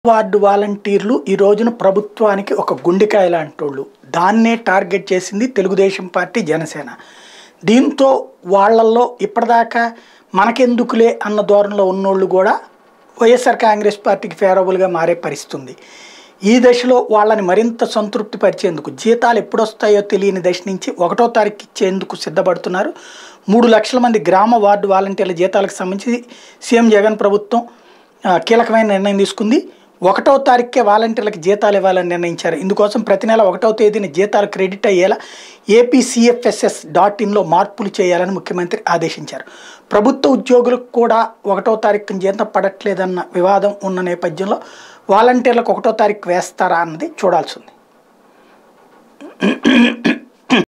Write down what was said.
ward వాలంటీర్లు ఈ రోజున ప్రభుత్వానికి ఒక గుండెకాయ లాంటోళ్ళు దాన్నే టార్గెట్ చేసింది తెలుగుదేశం పార్టీ జనసేన దీంతో వాళ్ళల్లో ఇప్పటిదాకా మనకెందుకులే అన్న ధోరణిలో ఉన్నోళ్ళు కూడా వైఎస్ఆర్ కాంగ్రెస్ పార్టీకి ఫేవరబుల్గా మారే పరిస్థితి ఉంది ఈ దశలో వాళ్ళని మరింత సంతృప్తి పరిచేందుకు జీతాలు ఎప్పుడు వస్తాయో తెలియని దశ నుంచి ఒకటో తారీఖు ఇచ్చేందుకు సిద్ధపడుతున్నారు మూడు లక్షల మంది గ్రామ వార్డు వాలంటీర్ల జీతాలకు సంబంధించి సీఎం జగన్ ప్రభుత్వం ఆ, కీలకమైన నిర్ణయం తీసుకుంది ఒకటో తారీఖుకే వాలంటీర్లకు జీతాలు ఇవ్వాలని నిర్ణయించారు ఇందుకోసం ప్రతి నెల ఒకటో తేదీన జీతాలు క్రెడిట్ అయ్యేలా ఏపీసీఎఫ్ఎస్ఎస్ డాట్ ఇన్లో మార్పులు చేయాలని ముఖ్యమంత్రి ఆదేశించారు ప్రభుత్వ ఉద్యోగులకు కూడా ఒకటో తారీఖున జీతం పడట్లేదన్న వివాదం ఉన్న నేపథ్యంలో వాలంటీర్లకు ఒకటో తారీఖు వేస్తారా అన్నది చూడాల్సి ఉంది